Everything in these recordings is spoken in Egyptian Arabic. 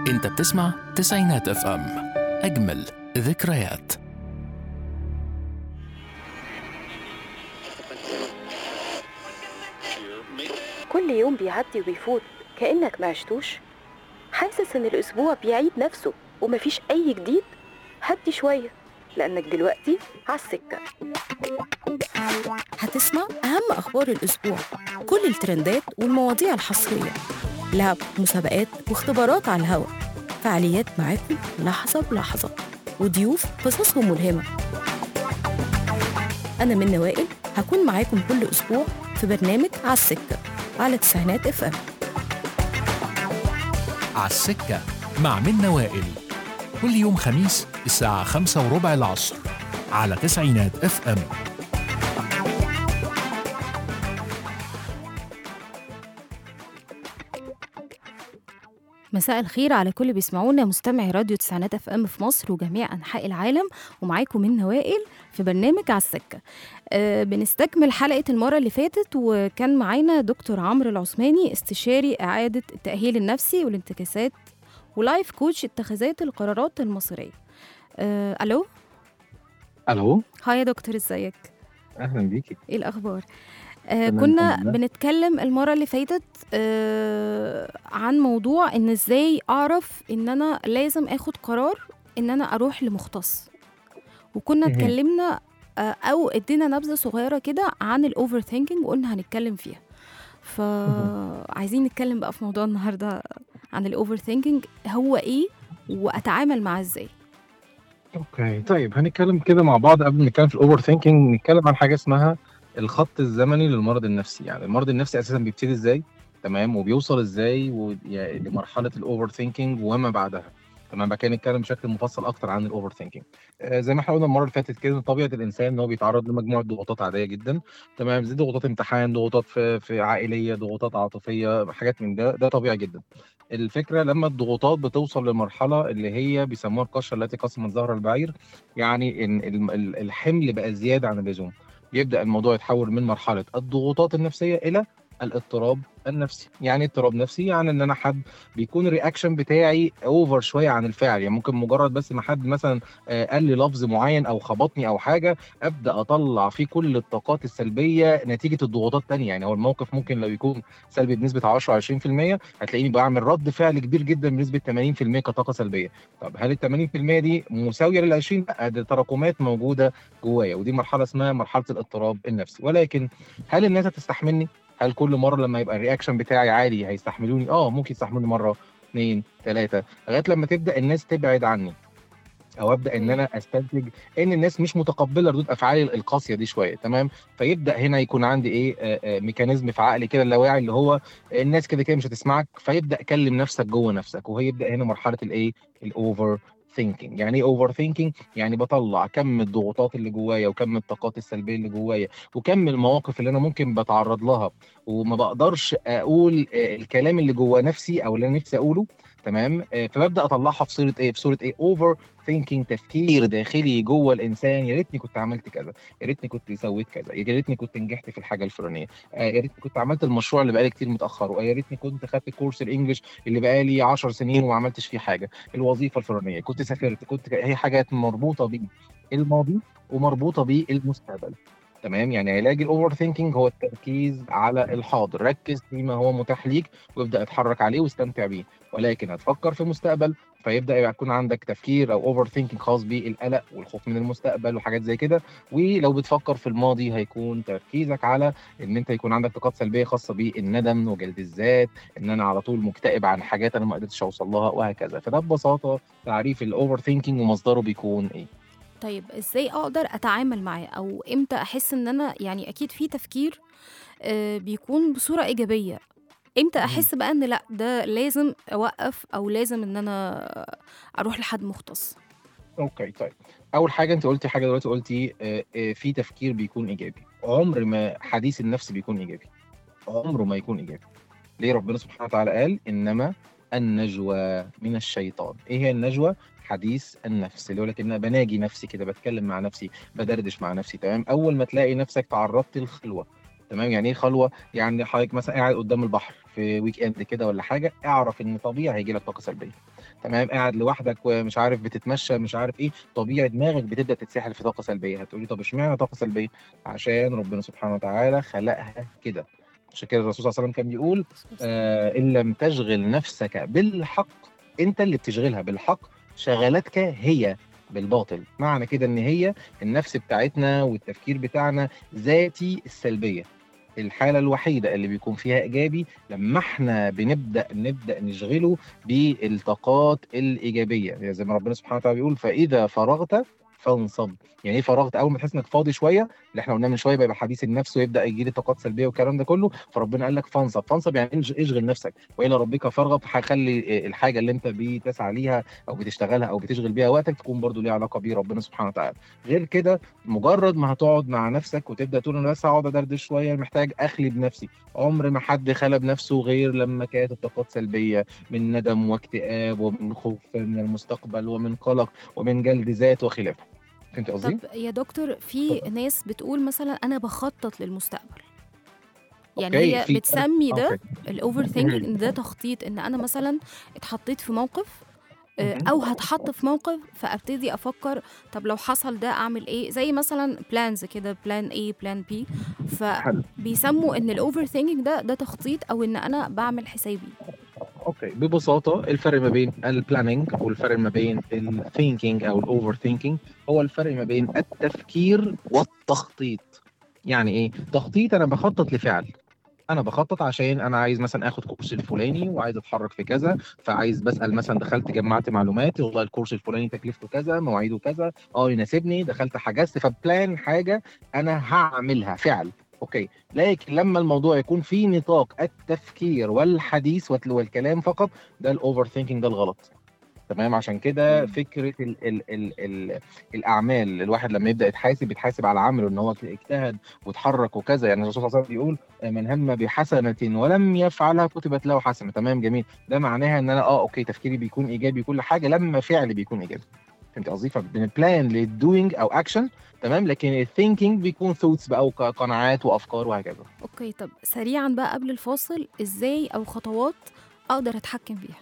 انت بتسمع تسعينات اف ام اجمل ذكريات كل يوم بيعدي وبيفوت كأنك ما عشتوش حاسس إن الأسبوع بيعيد نفسه ومفيش أي جديد هدي شوية لأنك دلوقتي عالسكة هتسمع أهم أخبار الأسبوع كل الترندات والمواضيع الحصرية لعب مسابقات واختبارات على الهوا فعاليات معاكم لحظة بلحظة وضيوف قصصهم ملهمة أنا من وائل هكون معاكم كل أسبوع في برنامج على السكة على تسعينات اف ام عالسكة مع منى وائل كل يوم خميس الساعة خمسة وربع العصر على تسعينات اف ام مساء الخير على كل بيسمعونا مستمعي راديو تسعينات اف ام في مصر وجميع انحاء العالم ومعاكم من وائل في برنامج على السكه أه بنستكمل حلقه المره اللي فاتت وكان معانا دكتور عمرو العثماني استشاري اعاده التاهيل النفسي والانتكاسات ولايف كوتش اتخاذات القرارات المصيريه أه الو الو هاي يا دكتور ازيك اهلا بيكي ايه الاخبار آه تمام، كنا الحمد لله. بنتكلم المره اللي فاتت آه عن موضوع ان ازاي اعرف ان انا لازم اخد قرار ان انا اروح لمختص وكنا مهم. اتكلمنا آه او ادينا نبذه صغيره كده عن الاوفر ثينكينج وقلنا هنتكلم فيها فعايزين نتكلم بقى في موضوع النهارده عن الاوفر ثينكينج هو ايه واتعامل معاه ازاي اوكي طيب هنتكلم كده مع بعض قبل ما نتكلم في الاوفر ثينكينج نتكلم عن حاجه اسمها الخط الزمني للمرض النفسي يعني المرض النفسي اساسا بيبتدي ازاي تمام وبيوصل ازاي و... يعني لمرحله الاوفر ثينكينج وما بعدها تمام بعد كده نتكلم بشكل مفصل اكتر عن الاوفر ثينكينج آه زي ما احنا قلنا المره اللي فاتت كده طبيعه الانسان ان هو بيتعرض لمجموعه ضغوطات عاديه جدا تمام زي ضغوطات امتحان ضغوطات في, في عائليه ضغوطات عاطفيه حاجات من ده ده طبيعي جدا الفكره لما الضغوطات بتوصل لمرحله اللي هي بيسموها القشه التي قسمت ظهر البعير يعني ان الم- ال- الحمل بقى زياده عن اللزوم يبدا الموضوع يتحول من مرحله الضغوطات النفسيه الى الاضطراب النفسي يعني اضطراب نفسي يعني ان انا حد بيكون الرياكشن بتاعي اوفر شويه عن الفعل يعني ممكن مجرد بس ما حد مثلا آه، قال لي لفظ معين او خبطني او حاجه ابدا اطلع فيه كل الطاقات السلبيه نتيجه الضغوطات التانية يعني هو الموقف ممكن لو يكون سلبي بنسبه 10 20% هتلاقيني بعمل رد فعل كبير جدا بنسبه 80% كطاقه سلبيه طب هل ال 80% دي مساويه لل 20 لا دي تراكمات موجوده جوايا ودي مرحله اسمها مرحله الاضطراب النفسي ولكن هل الناس هتستحملني هل كل مره لما يبقى الرياكشن بتاعي عالي هيستحملوني اه ممكن يستحملوني مره اثنين ثلاثه لغايه لما تبدا الناس تبعد عني او ابدا ان انا استنتج ان الناس مش متقبله ردود افعالي القاسيه دي شويه تمام فيبدا هنا يكون عندي ايه آه، آه، ميكانيزم في عقلي كده اللاواعي اللي هو الناس كده كده مش هتسمعك فيبدا كلم نفسك جوه نفسك وهيبدا هنا مرحله الايه الاوفر ثينكينج يعني ايه اوفر ثينكينج يعني بطلع كم الضغوطات اللي جوايا وكم الطاقات السلبيه اللي جوايا وكم المواقف اللي انا ممكن بتعرض لها وما بقدرش اقول آه، الكلام اللي جوا نفسي او اللي انا نفسي اقوله تمام آه، فببدا اطلعها في صوره ايه في صوره ايه اوفر ثينكينج تفكير داخلي جوه الانسان يا ريتني كنت عملت كذا يا ريتني كنت سويت كذا يا ريتني كنت نجحت في الحاجه الفلانيه آه، يا ريتني كنت عملت المشروع اللي بقالي كتير متاخر ويا ريتني كنت خدت كورس الانجليش اللي بقالي 10 سنين وما عملتش فيه حاجه الوظيفه الفلانيه كنت سافرت كنت ك- هي حاجات مربوطه بالماضي ومربوطه بالمستقبل تمام يعني علاج الاوفر ثينكينج هو التركيز على الحاضر ركز فيما هو متاح ليك وابدا اتحرك عليه واستمتع بيه ولكن هتفكر في المستقبل فيبدا يبقى يكون عندك تفكير او اوفر ثينكينج خاص بالقلق والخوف من المستقبل وحاجات زي كده ولو بتفكر في الماضي هيكون تركيزك على ان انت يكون عندك طاقات سلبيه خاصه بالندم وجلد الذات ان انا على طول مكتئب عن حاجات انا ما قدرتش اوصل لها وهكذا فده ببساطه تعريف الاوفر ثينكينج ومصدره بيكون ايه طيب ازاي اقدر اتعامل معاه او امتى احس ان انا يعني اكيد في تفكير آه، بيكون بصوره ايجابيه امتى مم. احس بقى ان لا ده لازم اوقف او لازم ان انا اروح لحد مختص اوكي طيب اول حاجه انت قلتي حاجه دلوقتي قلتي آه، آه، في تفكير بيكون ايجابي عمر ما حديث النفس بيكون ايجابي عمره ما يكون ايجابي ليه ربنا سبحانه وتعالى قال انما النجوى من الشيطان ايه هي النجوى حديث النفس اللي هو لك ان انا بناجي نفسي كده بتكلم مع نفسي بدردش مع نفسي تمام اول ما تلاقي نفسك تعرضت للخلوه تمام يعني ايه خلوه يعني حضرتك مثلا قاعد قدام البحر في ويك اند كده ولا حاجه اعرف ان طبيعي هيجي لك طاقه سلبيه تمام قاعد لوحدك ومش عارف بتتمشى مش عارف ايه طبيعي دماغك بتبدا تتسحل في طاقه سلبيه هتقولي طب اشمعنى طاقه سلبيه عشان ربنا سبحانه وتعالى خلقها كده عشان كده الرسول صلى الله عليه وسلم كان بيقول آه ان لم تشغل نفسك بالحق انت اللي بتشغلها بالحق شغلتك هي بالباطل معنى كده ان هي النفس بتاعتنا والتفكير بتاعنا ذاتي السلبيه الحالة الوحيدة اللي بيكون فيها إيجابي لما احنا بنبدأ نبدأ نشغله بالطاقات الإيجابية يعني زي ما ربنا سبحانه وتعالى بيقول فإذا فرغت فانصب يعني ايه فرغت اول ما تحس انك فاضي شويه اللي احنا قلناه من شويه بيبقى حديث النفس ويبدا يجي لي طاقات سلبيه والكلام ده كله فربنا قال لك فانصب فانصب يعني انش- اشغل نفسك والى ربك فارغب هخلي الحاجه اللي انت بتسعى ليها او بتشتغلها او بتشغل بيها وقتك تكون برضو ليها علاقه بيه ربنا سبحانه وتعالى غير كده مجرد ما هتقعد مع نفسك وتبدا تقول انا بس هقعد ادردش شويه محتاج اخلي بنفسي عمر ما حد خلى بنفسه غير لما كانت الطاقات سلبيه من ندم واكتئاب ومن خوف من المستقبل ومن قلق ومن جلد ذات وخلافه فهمت قصدي؟ طب يا دكتور في اتفضل. ناس بتقول مثلا انا بخطط للمستقبل يعني أوكي، هي في- بتسمي ده أوكي. الاوفر ثينكينج ان ده تخطيط ان انا مثلا اتحطيت في موقف آه، مهم. او هتحط في موقف فابتدي افكر طب لو حصل ده اعمل ايه زي مثلا بلانز كده بلان A بلان B حلو. فبيسموا ان الاوفر ثينكينج ده ده تخطيط او ان انا بعمل حسابي اوكي ببساطه الفرق ما بين البلاننج والفرق ما بين الثينكينج او الاوفر ثينكينج هو الفرق ما بين التفكير والتخطيط يعني ايه تخطيط انا بخطط لفعل انا بخطط عشان انا عايز مثلا اخد كورس الفلاني وعايز اتحرك في كذا فعايز بسال مثلا دخلت جمعت معلومات والله الكورس الفلاني تكلفته كذا مواعيده كذا اه يناسبني دخلت حجزت فبلان حاجه انا هعملها فعل اوكي لكن لما الموضوع يكون في نطاق التفكير والحديث والت- والكلام فقط ده الاوفر ثينكينج ده الغلط تمام عشان كده مم. فكره ال ال ال ال الاعمال الواحد لما يبدا يتحاسب يتحاسب على عمله ان هو اجتهد وتحرك وكذا يعني الرسول صلى الله عليه وسلم بيقول من هم بحسنه ولم يفعلها كتبت له حسنه تمام جميل ده معناها ان انا اه اوكي تفكيري بيكون ايجابي كل حاجه لما فعلي بيكون ايجابي فهمت قصدي فبنبلان للدوينج او اكشن تمام لكن الثينكينج بيكون ثوتس بقى وقناعات وافكار وهكذا اوكي طب سريعا بقى قبل الفاصل ازاي او خطوات اقدر اتحكم فيها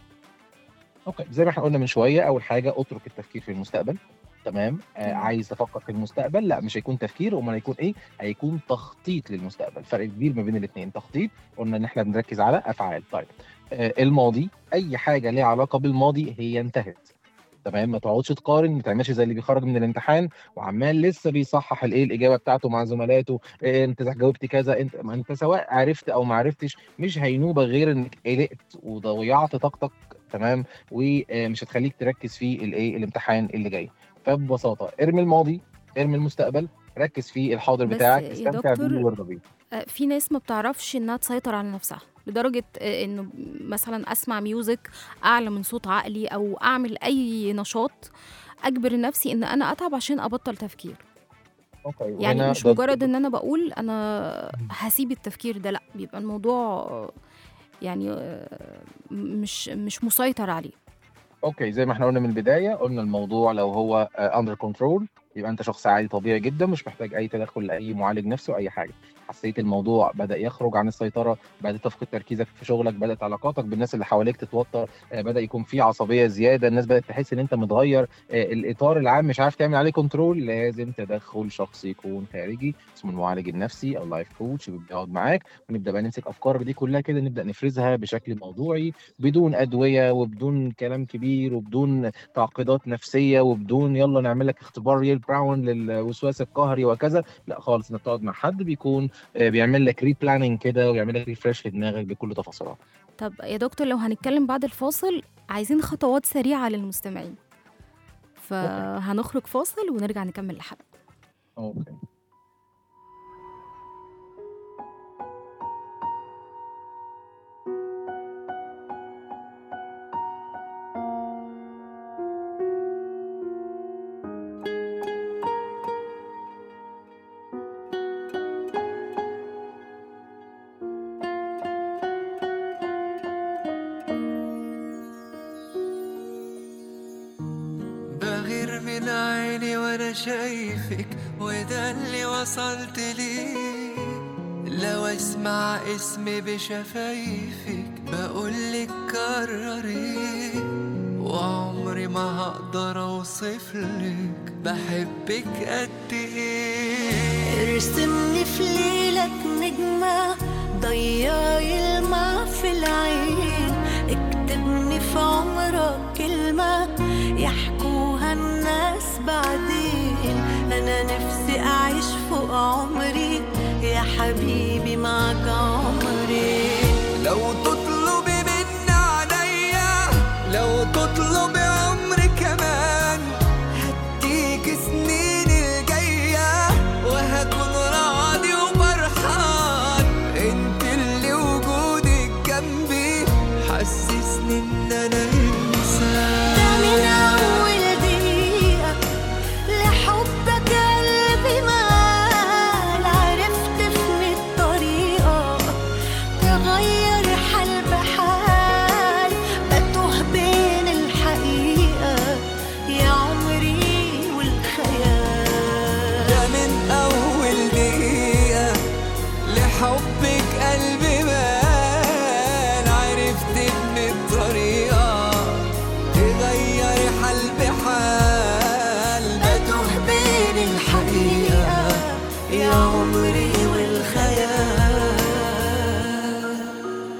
اوكي زي ما احنا قلنا من شويه اول حاجه اترك التفكير في المستقبل تمام آه تمام. عايز تفكر في المستقبل لا مش هيكون تفكير امال هيكون ايه هيكون تخطيط للمستقبل فرق كبير ما بين الاثنين تخطيط قلنا ان احنا بنركز على افعال طيب آه الماضي اي حاجه ليها علاقه بالماضي هي انتهت تمام ما تقعدش تقارن ما تعملش زي اللي بيخرج من الامتحان وعمال لسه بيصحح الايه الاجابه بتاعته مع زملاته إيه انت جاوبت كذا انت ما انت سواء عرفت او ما عرفتش مش هينوبك غير انك قلقت وضيعت طاقتك تمام ومش هتخليك تركز في الايه الامتحان اللي جاي فببساطه ارمي الماضي ارمي المستقبل ركز في الحاضر بس بتاعك يا استمتع دكتور، بيه وارضى بيه آه، في ناس ما بتعرفش انها تسيطر على نفسها لدرجة آه، انه مثلا اسمع ميوزك اعلى من صوت عقلي او اعمل اي نشاط اجبر نفسي ان انا اتعب عشان ابطل تفكير اوكي يعني وهنا مش ده- مجرد ان انا بقول انا هسيب التفكير ده لا بيبقى الموضوع آه، يعني آه، مش مش مسيطر عليه اوكي زي ما احنا قلنا من البدايه قلنا الموضوع لو هو اندر كنترول يبقى انت شخص عادي طبيعي جدا مش محتاج اي تدخل لاي معالج نفسي اي حاجه حسيت الموضوع بدا يخرج عن السيطره بدات تفقد تركيزك في شغلك بدات علاقاتك بالناس اللي حواليك تتوتر آه، بدا يكون في عصبيه زياده الناس بدات تحس ان انت متغير آه، الاطار العام مش عارف تعمل عليه كنترول لازم تدخل شخص يكون خارجي اسمه المعالج النفسي او لايف كوتش بيقعد معاك ونبدا بقى نمسك افكارك دي كلها كده نبدا نفرزها بشكل موضوعي بدون ادويه وبدون كلام كبير وبدون تعقيدات نفسيه وبدون يلا نعمل لك اختبار ريل براون للوسواس القهري وكذا لا خالص انك تقعد مع حد بيكون آه، بيعمل لك ري بلاننج كده ويعمل لك ريفرش لدماغك بكل تفاصيلها طب يا دكتور لو هنتكلم بعد الفاصل عايزين خطوات سريعة للمستمعين فهنخرج فاصل ونرجع نكمل الحلقة اوكي بغير من عيني وانا شايفك وده اللي وصلت ليه لو اسمع اسمي بشفايفك بقولك كرري وعمري ما هقدر اوصفلك بحبك قد ايه ارسمني في ليلك نجمة ضيعي الماء في العين اكتبني في عمرك كلمة يحكوها الناس بعدين أنا نفسي أعيش فوق عمري يا حبيبي معك عمري لو تطلبي مني عليا لو تطلبي عمري كمان هديك سنين الجاية وهكون راضي وفرحان انت اللي وجودك جنبي حسسني ان انا انسان ده من أول دقيقة لحبك قلبي مال عرفت في الطريقة تغير حال بحال بتوه بين الحقيقة يا عمري والخيال ده من أول دقيقة لحبك قلبي بان عرفت إن الطريقة تغير حال بحال بتوه بين الحقيقة يا عمري والخيال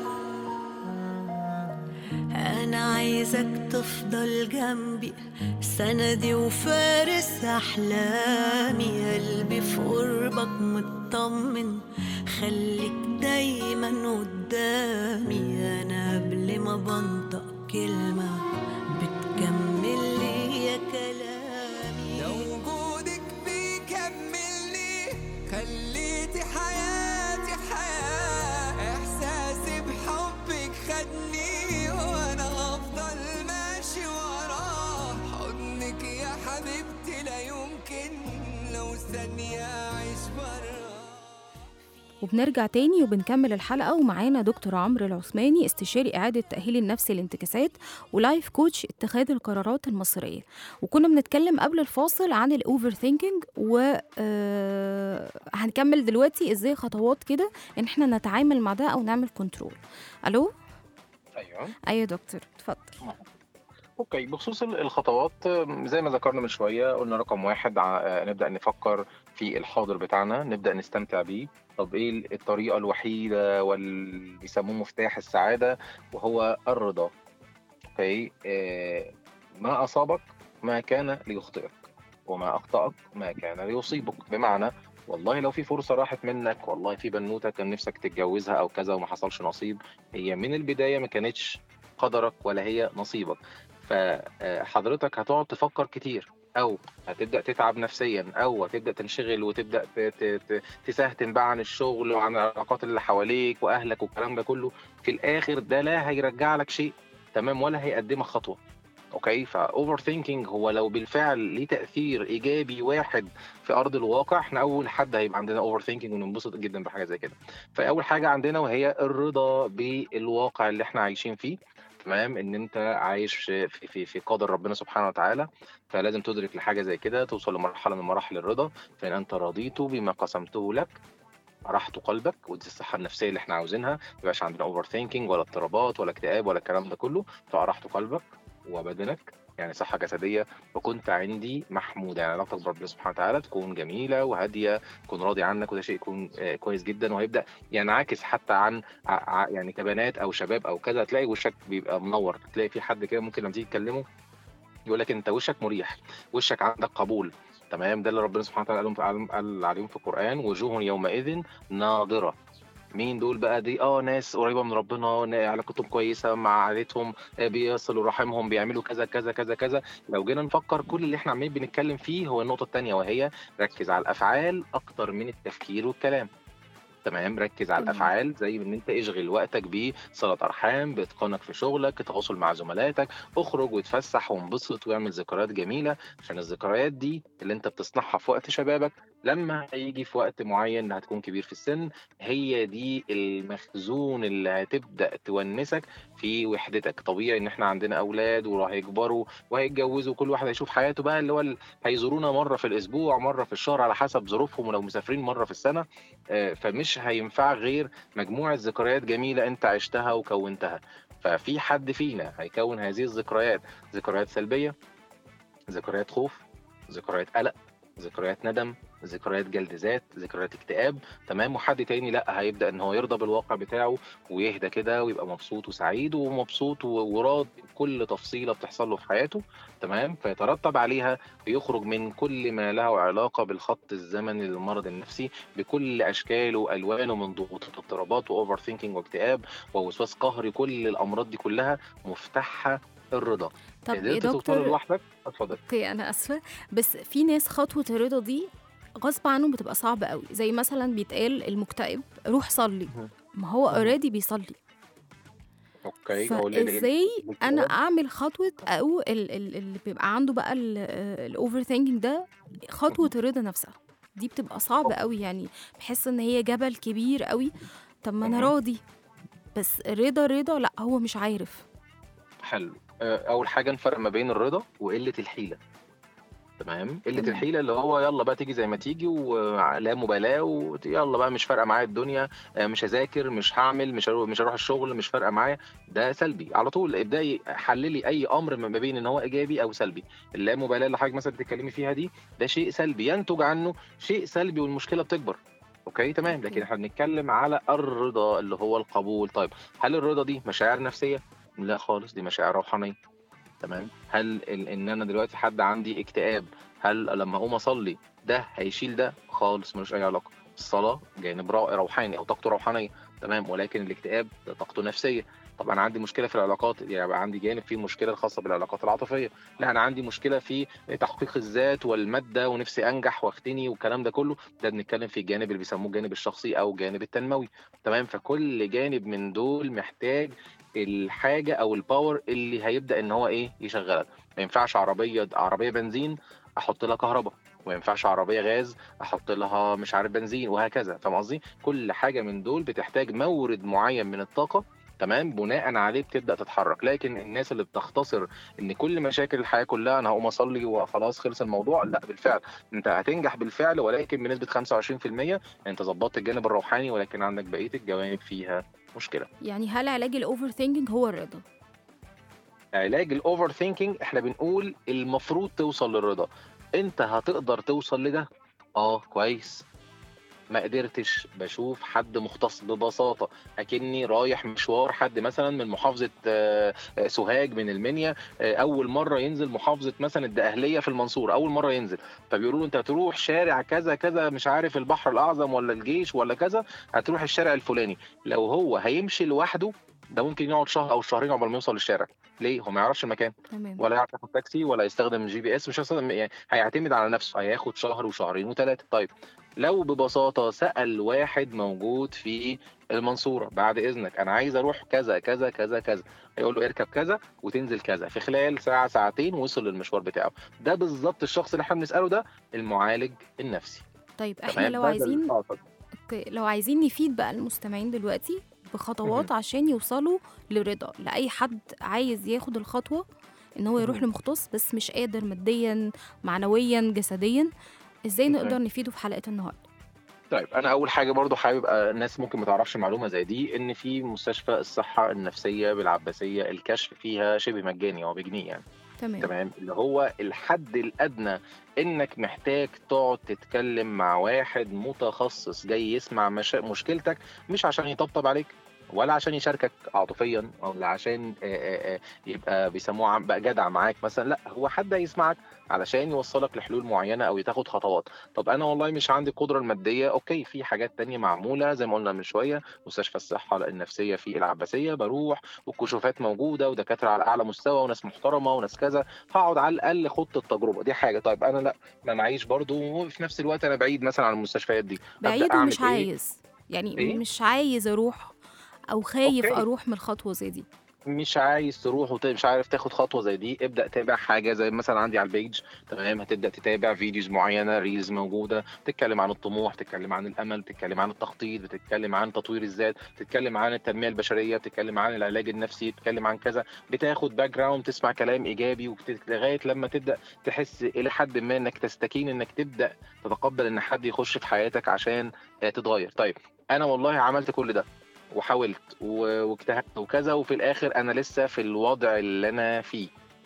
أنا عايزك تفضل جنبي سندي وفارس أحلامي قلبي في قربك مطمن خليك دايما قدامي أنا قبل ما بنطق كلمة بتكمل لي يا كلامي لو وجودك بيكملني خليتي حياتي حياة إحساسي بحبك خدني وأنا هفضل ماشي وراه حضنك يا حبيبتي لا يمكن لو ثانية أعيش براه وبنرجع تاني وبنكمل الحلقة ومعانا دكتور عمرو العثماني استشاري إعادة التأهيل النفسي للانتكاسات ولايف كوتش اتخاذ القرارات المصيرية وكنا بنتكلم قبل الفاصل عن الأوفر ثينكينج وهنكمل دلوقتي ازاي خطوات كده ان احنا نتعامل مع ده او نعمل كنترول الو ايوه ايوه يا دكتور اتفضل اوكي بخصوص ال- الخطوات آم، زي ما ذكرنا من شويه قلنا رقم واحد ع- آه، نبدا نفكر في الحاضر بتاعنا نبدا نستمتع بيه طب ايه الطريقه الوحيده واللي بيسموه مفتاح السعاده وهو الرضا اوكي آه، ما اصابك ما كان ليخطئك وما اخطاك ما كان ليصيبك بمعنى والله لو في فرصه راحت منك والله في بنوته كان نفسك تتجوزها او كذا وما حصلش نصيب هي من البدايه ما كانتش قدرك ولا هي نصيبك فحضرتك هتقعد تفكر كتير او هتبدا تتعب نفسيا او هتبدا تنشغل وتبدا ت- ت- ت- تسهتن بقى عن الشغل وعن العلاقات اللي حواليك واهلك والكلام ده كله في الاخر ده لا هيرجع لك شيء تمام ولا هيقدمك خطوه اوكي فاوفر ثينكينج هو لو بالفعل ليه تاثير ايجابي واحد في ارض الواقع احنا اول حد هيبقى عندنا اوفر ثينكينج وننبسط جدا بحاجه زي كده فاول حاجه عندنا وهي الرضا بالواقع اللي احنا عايشين فيه تمام ان انت عايش في في في قدر ربنا سبحانه وتعالى فلازم تدرك لحاجه زي كده توصل لمرحله من مراحل الرضا فان انت رضيت بما قسمته لك راحة قلبك ودي الصحة النفسية اللي احنا عاوزينها ما يبقاش عندنا اوفر ثينكينج ولا اضطرابات ولا اكتئاب ولا الكلام ده كله فراحة قلبك وبدنك يعني صحة جسدية وكنت عندي محمودة يعني علاقتك بربنا سبحانه وتعالى تكون جميلة وهادية تكون راضي عنك وده شيء يكون آه، كويس جدا وهيبدأ ينعكس حتى عن ع- ع- يعني كبنات او شباب او كذا تلاقي وشك بيبقى منور تلاقي في حد كده ممكن لما تيجي تكلمه يقول لك انت وشك مريح وشك عندك قبول تمام ده اللي ربنا سبحانه وتعالى قال لهم- قال عليهم في القرآن وجوه يومئذ ناضرة مين دول بقى دي اه ناس قريبه من ربنا نا- علاقتهم كويسه مع عائلتهم آه، بيصلوا رحمهم بيعملوا كذا كذا كذا كذا لو جينا نفكر كل اللي احنا عمالين بنتكلم فيه هو النقطه الثانيه وهي ركز على الافعال اكتر من التفكير والكلام تمام ركز على تمام. الافعال زي ان انت اشغل وقتك بصله ارحام باتقانك في شغلك التواصل مع زملائك اخرج وتفسح وانبسط واعمل ذكريات جميله عشان الذكريات دي اللي انت بتصنعها في وقت شبابك لما هيجي في وقت معين هتكون كبير في السن هي دي المخزون اللي هتبدا تونسك في وحدتك طبيعي ان احنا عندنا اولاد وراح يكبروا وهيتجوزوا كل واحد هيشوف حياته بقى اللي هو ال- هيزورونا مره في الاسبوع مره في الشهر على حسب ظروفهم ولو مسافرين مره في السنه آه، فمش هينفع غير مجموعه ذكريات جميله انت عشتها وكونتها ففي حد فينا هيكون هذه الذكريات ذكريات سلبيه ذكريات خوف ذكريات قلق ذكريات ندم ذكريات جلد ذات ذكريات اكتئاب تمام وحد تاني لا هيبدا ان هو يرضى بالواقع بتاعه ويهدى كده ويبقى مبسوط وسعيد ومبسوط و- وراضي بكل تفصيله بتحصل له في حياته تمام فيترتب عليها ويخرج من كل ما له علاقه بالخط الزمني للمرض النفسي بكل اشكاله والوانه من ضغوطات واضطرابات واوفر ثينكينج واكتئاب ووسواس قهري كل الامراض دي كلها مفتاحها الرضا طب يا قدرت توصل دكتور لوحدك اتفضل اوكي انا اسفه بس في ناس خطوه الرضا دي غصب عنهم بتبقى صعبه قوي زي مثلا بيتقال المكتئب روح صلي مهم. ما هو مهم. اوريدي بيصلي اوكي هو ال- ال- فازاي انا الاكتئاب اعمل خطوه او ال- ال- اللي بيبقى عنده بقى الاوفر ثينكينج ده خطوه الرضا نفسها دي بتبقى صعبه قوي يعني بحس ان هي جبل كبير قوي طب ما انا مهم. راضي بس الرضا رضا لا هو مش عارف حلو آه، اول حاجه نفرق ما بين الرضا وقله الحيله تمام قله تمام. الحيله اللي هو يلا بقى تيجي زي ما تيجي ولا مبالاه ويلا بقى مش فارقه معايا الدنيا آه، مش هذاكر مش هعمل مش هروح مش هروح الشغل مش فارقه معايا ده سلبي على طول ابداي حللي اي امر ما بين ان هو ايجابي او سلبي اللامبالاه اللي حضرتك مثلا بتتكلمي فيها دي ده شيء سلبي ينتج عنه شيء سلبي والمشكله بتكبر اوكي تمام لكن أوكي. احنا بنتكلم على الرضا اللي هو القبول طيب هل الرضا دي مشاعر نفسيه لا خالص دي مشاعر روحانيه تمام هل ال- ان انا دلوقتي حد عندي اكتئاب هل لما اقوم اصلي ده هيشيل ده خالص ملوش اي علاقه الصلاه جانب رو- روحاني او طاقته روحانيه تمام ولكن الاكتئاب ده طاقته نفسيه طب انا عندي مشكله في العلاقات يعني يبقى عندي جانب فيه المشكله الخاصه بالعلاقات العاطفيه لا انا عندي مشكله في تحقيق الذات والماده ونفسي انجح واختني والكلام ده كله ده بنتكلم في الجانب اللي بيسموه الجانب الشخصي او الجانب التنموي تمام فكل جانب من دول محتاج الحاجه او الباور اللي هيبدا ان هو ايه يشغلك ما ينفعش عربيه عربيه بنزين احط لها كهرباء وما ينفعش عربيه غاز احط لها مش عارف بنزين وهكذا فاهم قصدي كل حاجه من دول بتحتاج مورد معين من الطاقه تمام بناء عليه بتبدا تتحرك لكن الناس اللي بتختصر ان كل مشاكل الحياه كلها انا هقوم اصلي وخلاص خلص الموضوع لا بالفعل انت هتنجح بالفعل ولكن بنسبه 25% انت ظبطت الجانب الروحاني ولكن عندك بقيه الجوانب فيها مشكله يعني هل علاج الاوفر ثينكينج هو الرضا علاج الاوفر ثينكينج احنا بنقول المفروض توصل للرضا انت هتقدر توصل لده اه كويس ما قدرتش بشوف حد مختص ببساطه اكني رايح مشوار حد مثلا من محافظه آه، آه، سوهاج من المنيا آه، اول مره ينزل محافظه مثلا الدقهليه في المنصوره اول مره ينزل فبيقولوا له انت هتروح شارع كذا كذا مش عارف البحر الاعظم ولا الجيش ولا كذا هتروح الشارع الفلاني لو هو هيمشي لوحده ده ممكن يقعد شهر او شهرين قبل ما يوصل للشارع ليه هو ما يعرفش المكان تمام ولا يعرف ياخد تاكسي ولا يستخدم جي بي اس مش هيستخدم يعني هيعتمد على نفسه هياخد شهر وشهرين وثلاثه طيب لو ببساطه سال واحد موجود في المنصوره بعد اذنك انا عايز اروح كذا كذا كذا كذا هيقول له اركب كذا وتنزل كذا في خلال ساعه ساعتين وصل للمشوار بتاعه ده بالظبط الشخص اللي احنا بنساله ده المعالج النفسي طيب احنا تمام لو ده- ده- عايزين آه، اتفضل. اوكي لو عايزين نفيد بقى المستمعين دلوقتي بخطوات عشان يوصلوا لرضا لاي حد عايز ياخد الخطوه ان هو يروح مهم. لمختص بس مش قادر ماديا معنويا جسديا ازاي مهم. نقدر نفيده في حلقه النهارده طيب انا اول حاجه برضو حابب آه، الناس ممكن ما تعرفش معلومه زي دي ان في مستشفى الصحه النفسيه بالعباسيه الكشف فيها شبه مجاني او بجنيه يعني تمام تمام اللي هو الحد الادنى انك محتاج تقعد تتكلم مع واحد متخصص جاي يسمع مشا... مشكلتك مش عشان يطبطب عليك ولا عشان يشاركك عاطفيا ولا عشان آه، آه، آه، يبقى بيسموه عم- بقى جدع معاك مثلا لا هو حد هيسمعك علشان يوصلك لحلول معينه او تاخد خطوات طب انا والله مش عندي القدره الماديه اوكي في حاجات تانية معموله زي ما قلنا من شويه مستشفى الصحه النفسيه في العباسيه بروح والكشوفات موجوده ودكاتره على اعلى مستوى وناس محترمه وناس كذا هقعد على الاقل خدت التجربه دي حاجه طيب انا لا ما معيش برضو وفي نفس الوقت انا بعيد مثلا عن المستشفيات دي أبدأ بعيد أعمل ومش إيه؟ عايز يعني إيه؟ مش عايز اروح او خايف أوكي. اروح من الخطوه زي دي مش عايز تروح وت- مش عارف تاخد خطوه زي دي ابدا تابع حاجه زي مثلا عندي على البيج تمام هتبدا تتابع فيديوز معينه ريلز موجوده بتتكلم عن الطموح بتتكلم عن الامل بتتكلم عن التخطيط بتتكلم عن تطوير الذات بتتكلم عن التنميه البشريه بتتكلم عن العلاج النفسي بتتكلم عن كذا بتاخد باك جراوند تسمع كلام ايجابي وبت- لغايه لما تبدا تحس الى حد ما انك تستكين انك تبدا تتقبل ان حد يخش في حياتك عشان آه، تتغير طيب انا والله عملت كل ده وحاولت و- واجتهدت وكذا وفي الاخر انا لسه في الوضع اللي انا فيه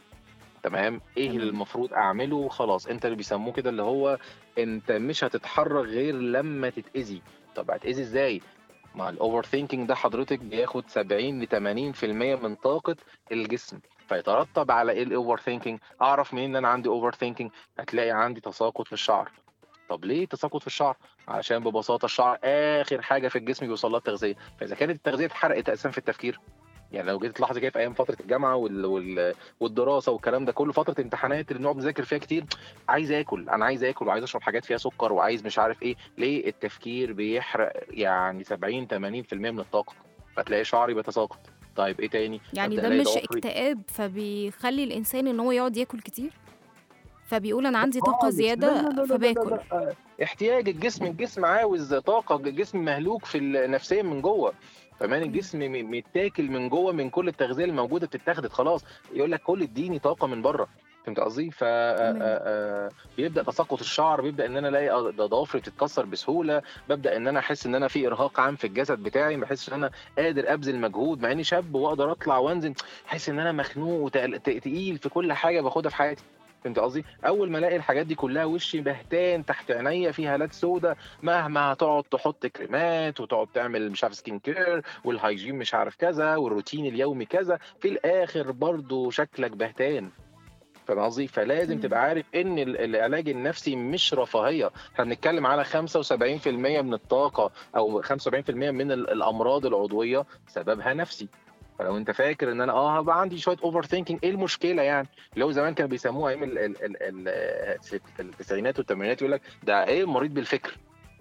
تمام ايه اللي تمام. المفروض اعمله خلاص انت اللي بيسموه كده اللي هو انت مش هتتحرك غير لما تتاذي طب هتاذي ازاي مع الاوفر ثينكينج ده حضرتك بياخد 70 ل 80% من طاقه الجسم فيترتب على ايه الاوفر ثينكينج اعرف منين ان انا عندي اوفر ثينكينج هتلاقي عندي تساقط في الشعر طب ليه تساقط في الشعر عشان ببساطه الشعر اخر حاجه في الجسم بيوصل لها التغذيه فاذا كانت التغذيه اتحرقت اساسا في التفكير يعني لو جيت تلاحظ كده في ايام فتره الجامعه وال... وال... والدراسه والكلام ده كله فتره امتحانات اللي بنقعد نذاكر فيها كتير عايز اكل انا عايز اكل وعايز اشرب حاجات فيها سكر وعايز مش عارف ايه ليه التفكير بيحرق يعني 70 80% من الطاقه فتلاقي شعري بيتساقط طيب ايه تاني يعني أبدأ ده ألاقي مش ضوافري- اكتئاب فبيخلي الانسان ان هو يقعد ياكل كتير فبيقول انا عندي خالص. طاقه لا، لا، زياده لا، لا، لا، لا، فباكل لا. احتياج الجسم الجسم عاوز طاقه الجسم مهلوك في النفسيه من جوه كمان الجسم م- متاكل من جوه من كل التغذيه الموجوده بتتاخدت خلاص يقول لك كل اديني طاقه من بره فهمت قصدي؟ ف تمام. آه، آه، بيبدا تساقط الشعر بيبدا ان انا الاقي آه، ده ضوافري بتتكسر بسهوله ببدا ان انا احس ان انا في ارهاق عام في الجسد بتاعي ما بحسش ان انا قادر ابذل مجهود مع اني شاب واقدر اطلع وانزل احس ان انا مخنوق وتقيل في كل حاجه باخدها في حياتي فهمت قصدي؟ اول ما الاقي الحاجات دي كلها وشي بهتان تحت عينيا فيها هالات سودة مهما هتقعد تحط كريمات وتقعد تعمل مش عارف سكين كير والهايجين مش عارف كذا والروتين اليومي كذا في الاخر برضو شكلك بهتان فاهم قصدي؟ فلازم مم. تبقى عارف ان ال- العلاج النفسي مش رفاهيه، احنا بنتكلم على 75% من الطاقه او 75% من ال- الامراض العضويه سببها نفسي. فلو انت فاكر ان انا اه هبقى عندي شويه اوفر ثينكينج ايه المشكله يعني؟ اللي هو زمان كانوا بيسموها ايام ال- ال- ال- ال- في التسعينات والثمانينات يقول لك ده ايه مريض بالفكر.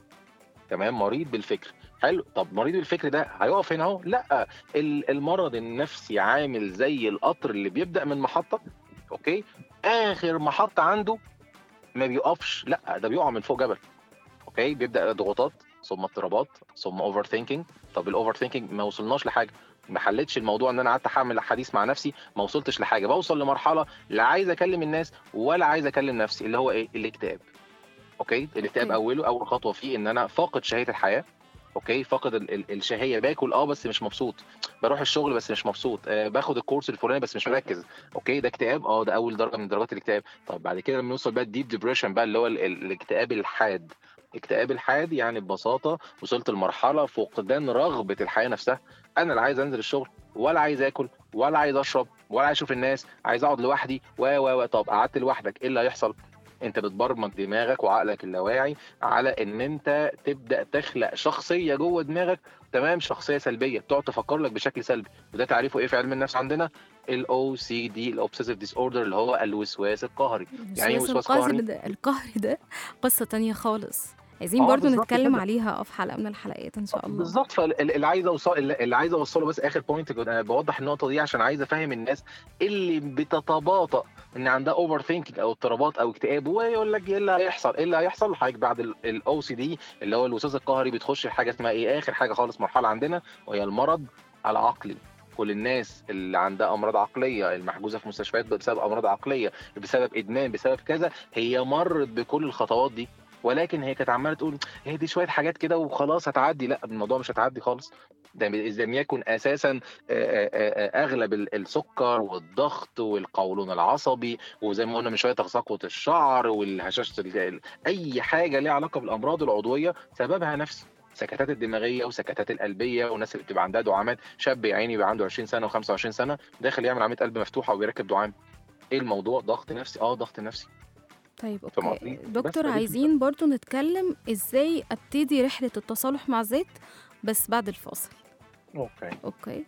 تمام مريض بالفكر حلو طب مريض بالفكر ده هيقف هنا اهو لا ال- المرض النفسي عامل زي القطر اللي بيبدا من محطه اوكي اخر محطه عنده ما بيقفش لا ده بيقع من فوق جبل اوكي بيبدا ضغوطات ثم اضطرابات ثم اوفر ثينكينج طب الاوفر ثينكينج ما وصلناش لحاجه ما حلتش الموضوع ان انا قعدت احمل حديث مع نفسي ما وصلتش لحاجه بوصل لمرحله لا عايز اكلم الناس ولا عايز اكلم نفسي اللي هو ايه الاكتئاب اوكي الاكتئاب أوكي. اوله اول خطوه فيه ان انا فاقد شهيه الحياه اوكي فاقد ال- ال- الشهيه باكل اه بس مش مبسوط بروح الشغل بس مش مبسوط آه باخد الكورس الفلاني بس مش مركز اوكي ده اكتئاب اه ده اول درجه من درجات الاكتئاب طب بعد كده لما نوصل بقى الديب ديبريشن بقى اللي هو ال- ال- الاكتئاب الحاد الاكتئاب الحاد يعني ببساطه وصلت لمرحله فقدان رغبه الحياه نفسها انا لا عايز انزل الشغل ولا عايز اكل ولا عايز اشرب ولا عايز اشوف الناس عايز اقعد لوحدي و و و طب قعدت لوحدك ايه اللي هيحصل انت بتبرمج دماغك وعقلك اللاواعي على ان انت تبدا تخلق شخصيه جوه دماغك تمام شخصيه سلبيه تقعد تفكر لك بشكل سلبي وده تعريفه ايه في علم النفس عندنا الاو سي دي الاوبسيسيف ديس اوردر اللي هو الوسواس القهري يعني ايه الوسواس وسواس القهري قهري ده القهر ده قصه تانية خالص عايزين آه، برضو بالظبط نتكلم كده. عليها في حلقه من الحلقات ان شاء الله بالظبط فاللي عايز اوصل اللي عايز اوصله بس اخر بوينت انا بوضح النقطه دي عشان عايز افهم الناس اللي بتتباطأ ان عندها اوفر ثينكينج او اضطرابات او اكتئاب ويقول لك ايه اللي هيحصل ايه اللي هيحصل حضرتك بعد الاو سي دي اللي هو الوسواس القهري بتخش في حاجه اسمها ايه اخر حاجه خالص مرحله عندنا وهي المرض العقلي كل الناس اللي عندها امراض عقليه المحجوزه في مستشفيات بسبب امراض عقليه بسبب ادمان بسبب كذا هي مرت بكل الخطوات دي ولكن هي كانت عماله تقول هي دي شويه حاجات كده وخلاص هتعدي لا الموضوع مش هتعدي خالص ده اذا لم يكن اساسا آه، آه، آه، اغلب ال- السكر والضغط والقولون العصبي وزي ما قلنا من شويه تساقط الشعر والهشاشه ال- ال- اي حاجه ليها علاقه بالامراض العضويه سببها نفسي سكتات الدماغيه وسكتات القلبيه والناس اللي بتبقى عندها دعامات شاب يا عيني يبقى عنده 20 سنه و25 سنه داخل يعمل عمليه قلب مفتوحه وبيركب دعام ايه الموضوع ضغط نفسي اه ضغط نفسي طيب فاهم اوكي قصدي؟ بس دكتور فدي عايزين برضو نتكلم ازاي ابتدي رحله التصالح مع الذات بس بعد الفاصل اوكي اوكي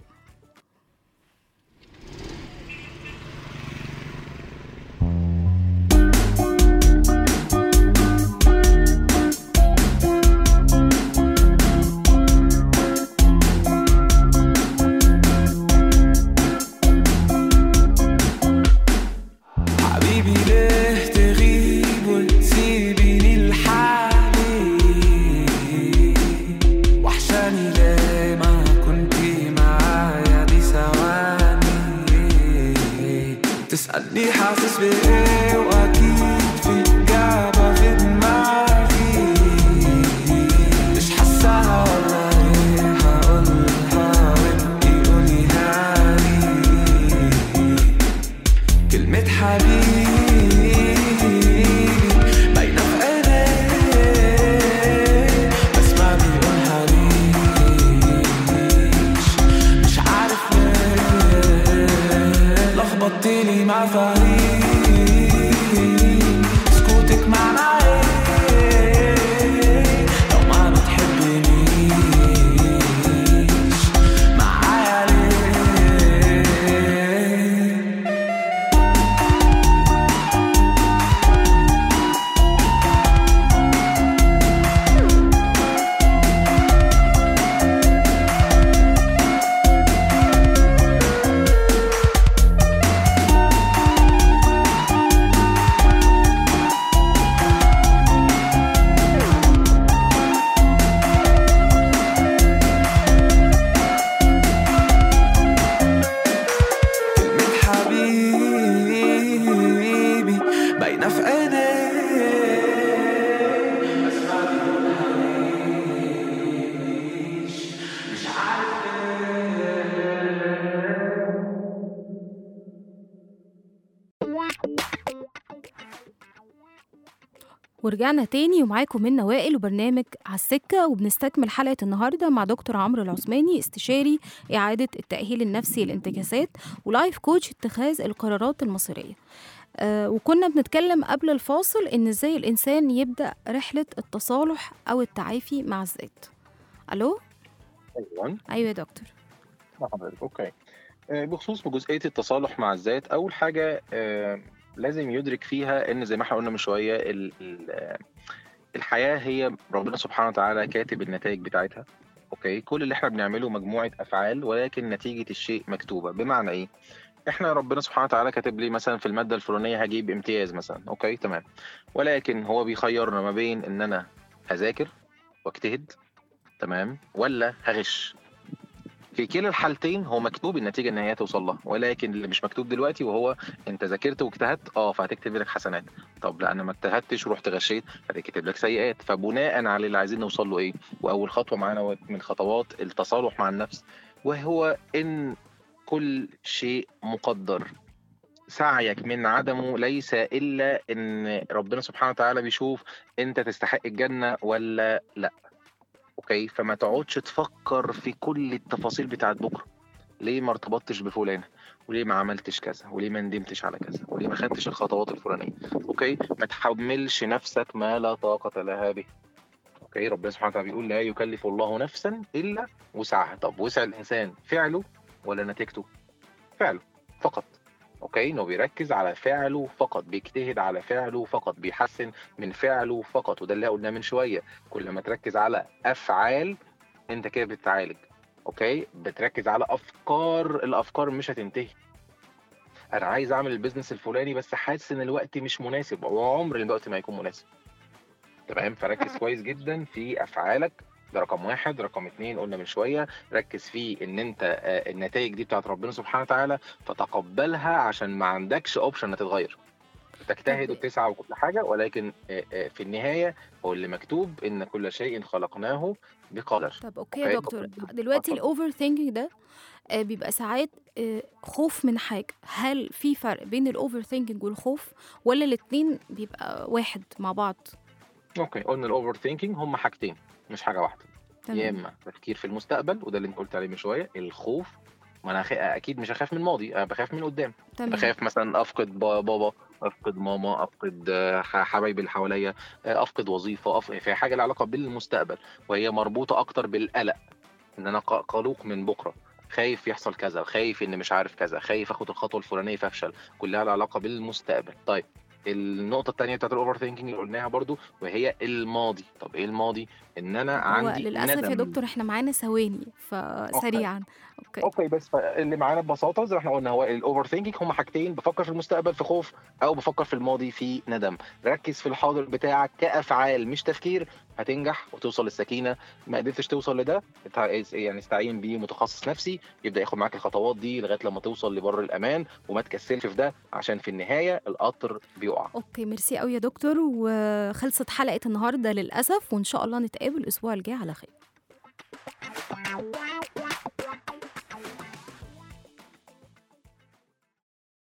تسألني حاسس بإيه وأكيد في إجابة في دماغي مش حاساها ولا إيه هقولها وابقي قوليها لي كلمة حبيبي باينة في عينيه بس ما بيقولها ليش مش عارف ليه لخبطتني مع فريق سكوتك معناه ايه لو ما بتحبنيش معايا ليه كلمة حبيبي باينة في عينيه بس ما بيقولهاليش مش عارف ورجعنا تاني ومعاكم من وائل وبرنامج على السكة وبنستكمل حلقة النهاردة مع دكتور عمرو العثماني استشاري إعادة التأهيل النفسي للانتكاسات ولايف كوتش اتخاذ القرارات المصيرية آه وكنا بنتكلم قبل الفاصل إن إزاي الإنسان يبدأ رحلة التصالح أو التعافي مع الذات ألو ايوه أيوة يا دكتور مع حضرتك اوكي آه، بخصوص جزئيه التصالح مع الذات اول حاجه آه، لازم يدرك فيها ان زي ما احنا قلنا من شويه ال- ال- آه، الحياه هي ربنا سبحانه وتعالى كاتب النتائج بتاعتها اوكي كل اللي احنا بنعمله مجموعه افعال ولكن نتيجه الشيء مكتوبه بمعنى ايه احنا ربنا سبحانه وتعالى كاتب لي مثلا في الماده الفلانيه هجيب امتياز مثلا اوكي تمام ولكن هو بيخيرنا ما بين ان انا هذاكر واجتهد تمام ولا هغش في كلا الحالتين هو مكتوب النتيجه ان هي توصل لها ولكن اللي مش مكتوب دلوقتي وهو انت ذاكرت واجتهدت اه فهتكتب لك حسنات طب لا انا ما اجتهدتش ورحت غشيت هتكتب لك سيئات فبناء على اللي عايزين نوصل له ايه واول خطوه معانا من خطوات التصالح مع النفس وهو ان كل شيء مقدر سعيك من عدمه ليس الا ان ربنا سبحانه وتعالى بيشوف انت تستحق الجنه ولا لا اوكي فما تقعدش تفكر في كل التفاصيل بتاعت بكره ليه ما ارتبطتش بفلانه وليه ما عملتش كذا وليه ما ندمتش على كذا وليه ما خدتش الخطوات الفلانيه اوكي ما تحملش نفسك ما لا طاقه لها به اوكي ربنا سبحانه وتعالى بيقول لا يكلف الله نفسا الا وسعها طب وسع الانسان فعله ولا نتيجته فعله فقط اوكي انه بيركز على فعله فقط بيجتهد على فعله فقط بيحسن من فعله فقط وده اللي قلناه من شويه كل ما تركز على افعال انت كده بتعالج اوكي بتركز على افكار الافكار مش هتنتهي انا عايز اعمل البيزنس الفلاني بس حاسس ان الوقت مش مناسب وعمر الوقت ما يكون مناسب تمام فركز كويس جدا في افعالك ده رقم واحد رقم اتنين قلنا من شويه ركز في ان انت آه، النتائج دي بتاعت ربنا سبحانه وتعالى فتقبلها عشان ما عندكش اوبشن تتغير تجتهد طب- وتسعى وكل حاجه ولكن آه، آه، في النهايه هو اللي مكتوب ان كل شيء خلقناه بقدر طب اوكي يا أوكي. دكتور دلوقتي اتفضل. الاوفر ثينكينج ده آه، بيبقى ساعات آه، خوف من حاجه هل في فرق بين الاوفر ثينكينج والخوف ولا الاتنين بيبقى واحد مع بعض اوكي قلنا الاوفر ثينكينج هم حاجتين مش حاجه واحده يا تمام اما تفكير في المستقبل وده اللي انت قلت عليه من شويه الخوف ما انا أخ... اكيد مش هخاف من الماضي انا بخاف من قدام تمام بخاف مثلا افقد با- بابا افقد ماما افقد آه، ح- حبايبي اللي حواليا آه، افقد وظيفه أف... في حاجه لها علاقه بالمستقبل وهي مربوطه اكتر بالقلق ان انا ق- قلق من بكره خايف يحصل كذا خايف ان مش عارف كذا خايف اخد الخطوه الفلانيه فافشل كلها لها علاقه بالمستقبل طيب النقطه الثانيه بتاعت الاوفر ثينكينج اللي قلناها برضو وهي الماضي طب ايه الماضي ان انا هو عندي للاسف يا ندم. دكتور احنا معانا ثواني فسريعا اوكي اوكي بس اللي معانا ببساطه زي ما احنا قلنا هو الاوفر ثينكينج هم حاجتين بفكر في المستقبل في خوف او بفكر في الماضي في ندم ركز في الحاضر بتاعك كافعال مش تفكير هتنجح وتوصل للسكينه ما قدرتش توصل لده اتع- يعني استعين بيه متخصص نفسي يبدا ياخد معاك الخطوات دي لغايه لما توصل لبر الامان وما تكسلش في ده عشان في النهايه القطر بيقع اوكي ميرسي قوي يا دكتور وخلصت حلقه النهارده للاسف وان شاء الله نتقابل الاسبوع الجاي على خير